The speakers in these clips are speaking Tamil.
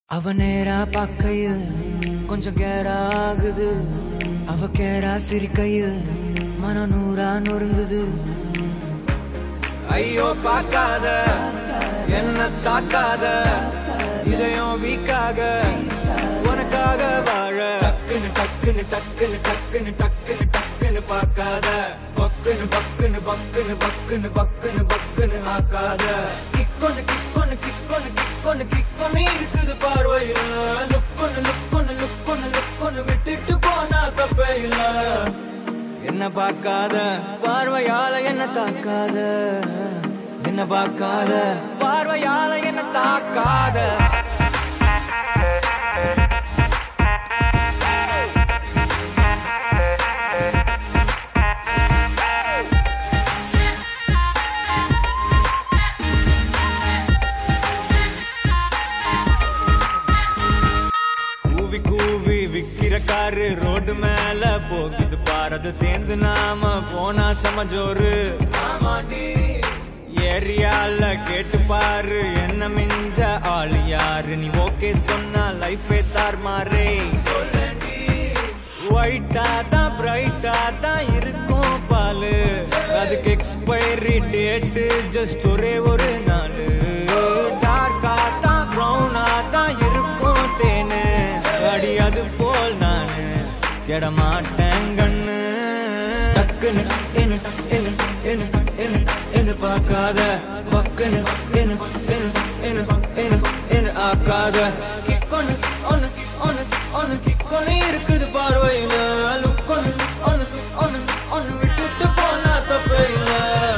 அவ நேரா பார்க்கையில் கொஞ்சம் கேரா ஆகுது அவ கேரா சிரிக்கையில் மன நூறா நொறுங்குது ஐயோ பார்க்காத என்ன தாக்காத இதயம் வீக்காக உனக்காக வாழ டக்குன்னு டக்குன்னு டக்குன்னு டக்குன்னு டக்குன்னு டக்குன்னு பார்க்காத பக்குன்னு பக்குன்னு பக்குன்னு பக்குன்னு பக்குன்னு பக்குன்னு ஆக்காத கிக்கொன்னு கிக்கொன்னு கிக்கொன்னு கிக்கொன்னு கிக்கொன்னு இருக்குது பார்வையில லுக்கொன்னு லுக்கொன்னு லுக்கொன்னு லுக்கொன்னு விட்டுட்டு போனா தப்பே இல்ல என்ன பார்க்காத பார்வையால என்ன தாக்காத என்ன பார்க்காத பார்வையால என்ன தாக்காத கூவி கூவி விக்கிற காரு ரோடு மேல போகுது பாரத சேர்ந்து நாம போனா சமஜோரு ஆமாடி ஏரியால கேட்டு பாரு என்ன மிஞ்ச ஆளு யாரு நீ ஓகே சொன்னா லைஃபே தார் மாறே ஒயிட்டா தான் பிரைட்டா தான் இருக்கும் பாலு அதுக்கு எக்ஸ்பைரி டேட்டு ஜஸ்ட் ஒரே ஒரு நாள் டார்க்கா தான் ப்ரௌனா தான் இருக்கும் தேனு அடி அது போல் நானு கெட மாட்டேன் கண்ணு டக்குன்னு என்ன என்ன என்ன என்ன என்ன பார்க்காத பக்குன்னு என்ன என்ன என்ன என்ன என்ன ஆக்காத கிக்கொன்னு ஒன்னு ஒன்னு ஒன்னு கிக்கொன்னு இருக்குது பார்வையில லுக்கொன்னு ஒன்னு ஒன்னு ஒன்னு விட்டுட்டு போனா தப்பே இல்ல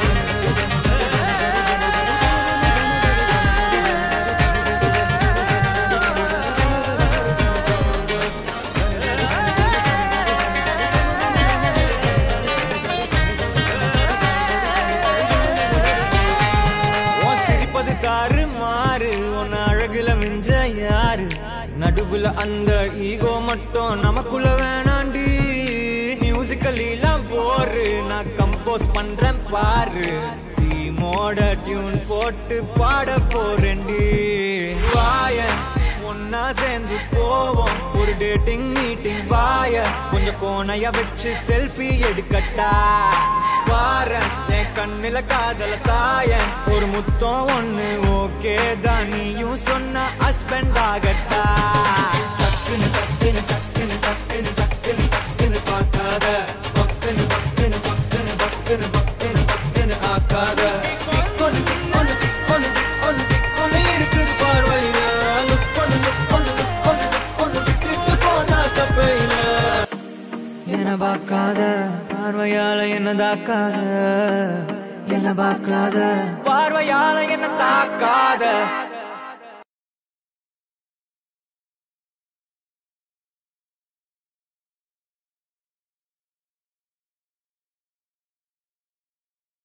உன் சிரிப்பது காரு மாறு உன் அழகுல மிஞ்ச யாரு நடுவுல அந்த ஈகோ மட்டும் நமக்குள்ள வேணாண்டி மியூசிக்கல் எல்லாம் போரு நான் கம்போஸ் பண்றேன் பாரு டீமோட டியூன் போட்டு பாட போறேன்டி வாய ஒன்னா சேர்ந்து போவோம் ஒரு டேட்டிங் மீட்டிங் வாய கொஞ்சம் கோணைய வச்சு செல்ஃபி எடுக்கட்டா பாரு என் கண்ணுல காதல தாய ஒரு முத்தம் ஒண்ணு ஓகே தான் நீயும் சொன்ன ஹஸ்பண்ட் ஆகட்டா டக்குன்னு டக்குன்னு டக்குன்னு டக்குன்னு டக்குன்னு டக்குன்னு பார்க்காத பக்குன்னு பக்குன்னு பக்குன்னு பக்குன்னு பக்குன்னு பக்குன்னு ஆக்காத கிக்கொன்னு கிக்கொன்னு கிக்கொன்னு கிக்கொன்னு கிக்கொன்னு இருக்குது பார்வையில லுக்கொன்னு லுக்கொன்னு லுக்கொன்னு லுக்கொன்னு விட்டுட்டு போனா தப்பே இல்ல என்ன பார்க்காத பார்வையால என்ன தாக்காத என்ன பார்க்காத பார்வையால என்ன தாக்காத